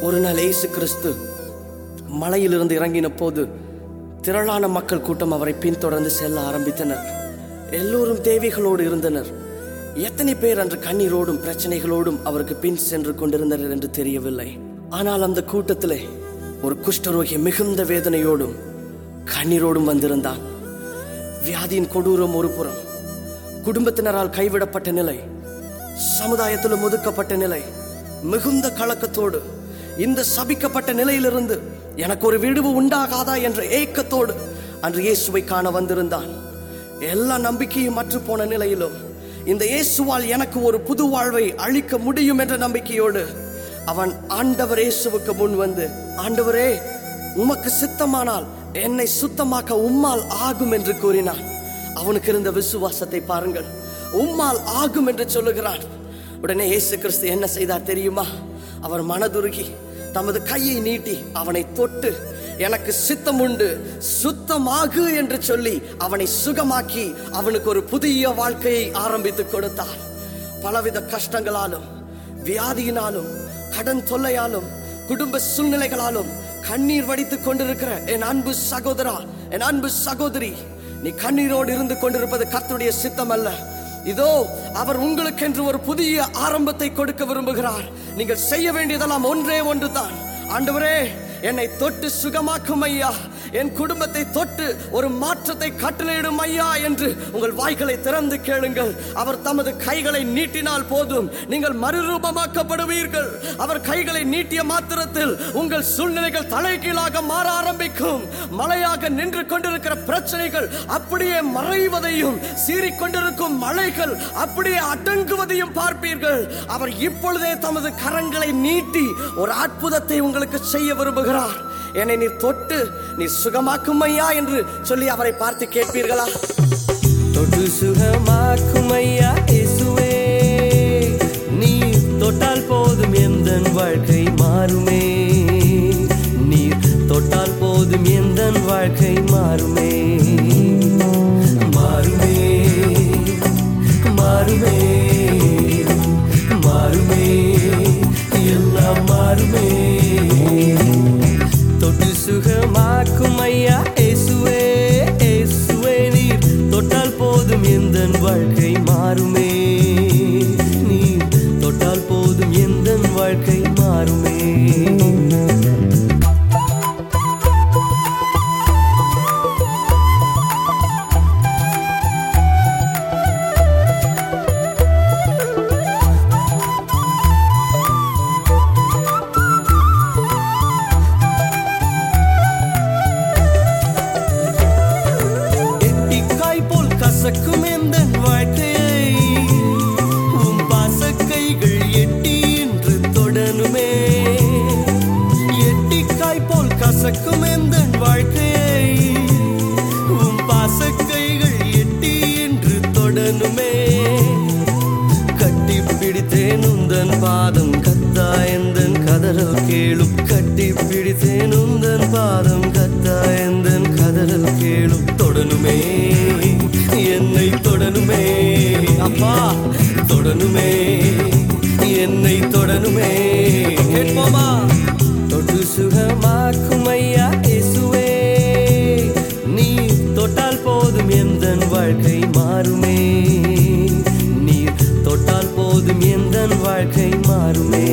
ஒரு நாள் இயேசு கிறிஸ்து மலையிலிருந்து இறங்கின போது திரளான மக்கள் கூட்டம் அவரை பின்தொடர்ந்து செல்ல ஆரம்பித்தனர் எல்லோரும் தேவைகளோடு இருந்தனர் எத்தனை பேர் அன்று கண்ணீரோடும் பிரச்சனைகளோடும் அவருக்கு பின் சென்று கொண்டிருந்தனர் என்று தெரியவில்லை ஆனால் அந்த கூட்டத்திலே ஒரு குஷ்டரோகி மிகுந்த வேதனையோடும் கண்ணீரோடும் வந்திருந்தான் வியாதியின் கொடூரம் ஒரு புறம் குடும்பத்தினரால் கைவிடப்பட்ட நிலை சமுதாயத்திலும் ஒதுக்கப்பட்ட நிலை மிகுந்த கலக்கத்தோடு இந்த சபிக்கப்பட்ட நிலையிலிருந்து எனக்கு ஒரு விடுவு உண்டாகாதா என்ற ஏக்கத்தோடு அன்று இயேசுவை காண வந்திருந்தான் எல்லா நம்பிக்கையும் மற்று போன நிலையிலும் இந்த இயேசுவால் எனக்கு ஒரு புது வாழ்வை அளிக்க முடியும் என்ற நம்பிக்கையோடு அவன் ஆண்டவர் இயேசுவுக்கு முன் வந்து ஆண்டவரே உமக்கு சித்தமானால் என்னை சுத்தமாக்க உம்மால் ஆகும் என்று கூறினான் அவனுக்கு இருந்த விசுவாசத்தை பாருங்கள் உம்மால் ஆகும் என்று சொல்லுகிறான் உடனே இயேசு கிறிஸ்து என்ன செய்தார் தெரியுமா அவர் மனதுருகி தமது கையை நீட்டி அவனை தொட்டு எனக்கு சித்தம் உண்டு சுத்தமாகு என்று சொல்லி அவனை சுகமாக்கி அவனுக்கு ஒரு புதிய வாழ்க்கையை ஆரம்பித்து கொடுத்தார் பலவித கஷ்டங்களாலும் வியாதியினாலும் கடன் தொல்லையாலும் குடும்ப சூழ்நிலைகளாலும் கண்ணீர் வடித்துக் கொண்டிருக்கிற என் அன்பு சகோதரா என் அன்பு சகோதரி நீ கண்ணீரோடு இருந்து கொண்டிருப்பது கர்த்தருடைய சித்தம் அல்ல இதோ அவர் உங்களுக்கென்று ஒரு புதிய ஆரம்பத்தை கொடுக்க விரும்புகிறார் நீங்கள் செய்ய வேண்டியதெல்லாம் ஒன்றே ஒன்றுதான் ஆண்டவரே என்னை தொட்டு சுகமாக்கும் ஐயா என் குடும்பத்தை தொட்டு ஒரு மாற்றத்தை கட்டளையிடும் ஐயா என்று உங்கள் வாய்களை திறந்து கேளுங்கள் அவர் தமது கைகளை நீட்டினால் போதும் நீங்கள் மறுரூபமாக்கப்படுவீர்கள் அவர் கைகளை நீட்டிய மாத்திரத்தில் உங்கள் சூழ்நிலைகள் தலைகீழாக மாற ஆரம்பிக்கும் மழையாக நின்று கொண்டிருக்கிற பிரச்சனைகள் அப்படியே மறைவதையும் சீறிக்கொண்டிருக்கும் மலைகள் அப்படியே அடங்குவதையும் பார்ப்பீர்கள் அவர் இப்பொழுதே தமது கரங்களை நீட்டி ஒரு அற்புதத்தை உங்களுக்கு செய்ய விரும்புகிறார் என்னை நீ தொட்டு நீ சுகமாக்கும் ஐயா என்று சொல்லி அவரை பார்த்து கேட்பீர்களா தொட்டு சுகமாக்கும் ஐயா இயேசுவே நீ தொட்டால் போதும் எந்த வாழ்க்கை மாறுமே நீர் தொட்டால் போதும் எந்த வாழ்க்கை மாறுமே மாறுமே மாறுமே மாறுமே எல்லாம் மாறுமே தொட்டு சுகமாக்கும் ஐயா இயேசுவே இயேசுவே நீர் தொட்டால் போதும் எந்த வாழ்க்கை மாறுமே நீர் தொட்டால் போதும் எந்த வாழ்க்கை மாறுமே எட்டிக்காய் போல் கசக்கும் எந்த வாழ்க்கையை உம் பாசக்கைகள் எட்டி என்று தொடனுமே எட்டிக்காய் போல் கசக்கும் எந்த வாழ்க்கையை உம் பாசக்கைகள் எட்டி என்று தொடனுமே கட்டி பிடித்தேன் உந்தன் பாதம் கத்தா எந்தன் கதறல் கேளும் கட்டி பிடித்தேன் உந்தன் பாதம் கத்தா எந்தன் கதறல் கேளும் தொடனுமே என்னை தொடனுமே அப்பா தொடனுமே என்னை தொடனுமே கேட்போமா தொட்டு சுகமாக்கும் ஐயா இயேசுவே நீ தொட்டால் போதும் எந்த வாழ்க்கை மாறுமே நீர் தொட்டால் போதும் எந்த வாழ்க்கை மாறுமே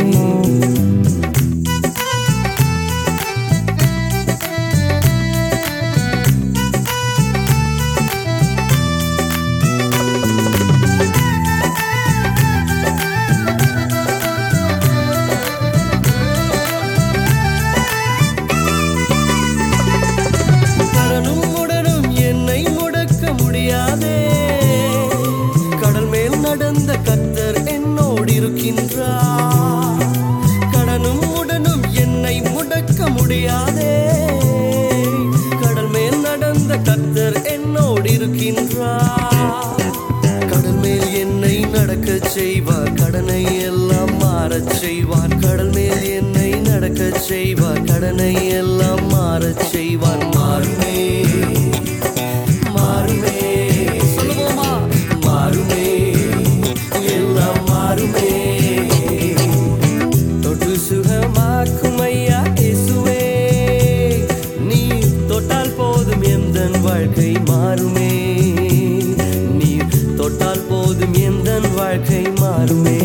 கடனும் உடனும் என்னை முடக்க முடியாதே கடல் மேல் நடந்த கத்தர் என்னோடு இருக்கின்றார் கடனும் உடனும் என்னை முடக்க முடியாதே கடல் மேல் நடந்த கத்தர் என்னோடு இருக்கின்றார் கடல் மேல் என்னை நடக்கச் செய்வார் கடனை எல்லாம் மாறச் செய்வார் கடல் மேல் என்னை நடக்கச் செய்வார் கடனை எல்லாம் மாறச் செய்வார் மாறுமே மாறுமே சொல்லுவோமா மாறுமே எல்லாம் மாறுமே தொட்டு சுகமாக்கும் எந்த வாழ்க்கை மாறுமே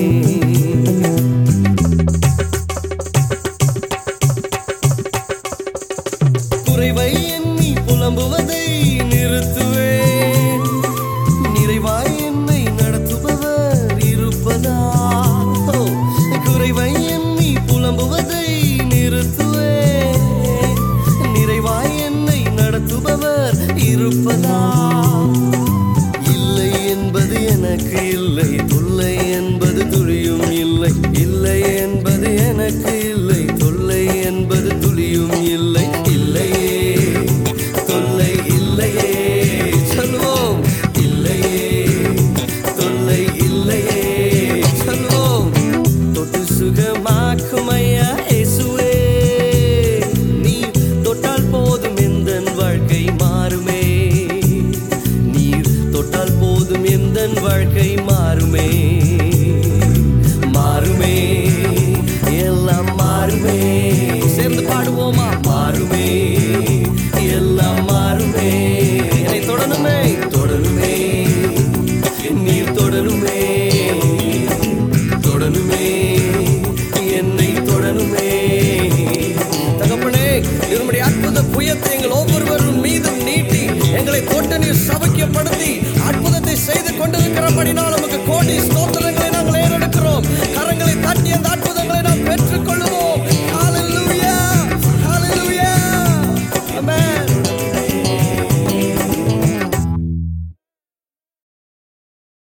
குறைவை எண்ணி புலம்புவதை நிறுத்துவேன் நிறைவாய் என்னை நடத்துபவர் இருப்பதா ஓ, குறைவை எண்ணி புலம்புவதை நிறுத்துவேன் நிறைவாய் என்னை நடத்துபவர் இருப்பதா இல்லை என்பது எனக்கு இல்லை தொல்லை என்பது துளியும் இல்லை இல்லை என்பது எனக்கு இல்லை தொல்லை என்பது துளியும் இல்லை இல்லையே தொல்லை இல்லையே சொல்வோம் இல்லையே தொல்லை இல்லையே சொல்வோம் தொட்டு சுகமாக்கும் ஐயா இயேசுவே நீ தொட்டால் போதும் எந்த வாழ்க்கை மாறுமே நீர் தொட்டால் போதும் எந்த வாழ்க்கை மாறுமே மாறுமே எல்லாம் மாறுமே சேர்ந்து பாடுவோமா மாறுமே எல்லாம் மாறுமே என்னை தொடருமே தொடருமே நீர் தொடருமே தொடருமே என்னை தொடருமே தகப்பனே இதனுடைய அற்புத புயத்தை எங்கள் ஒவ்வொருவரும் மீதும் நீட்டி எங்களை தொட்ட நீர் சபக்கியப்படுத்தி அற்புதத்தை செய்து கொண்டிருக்கிறபடினாலும்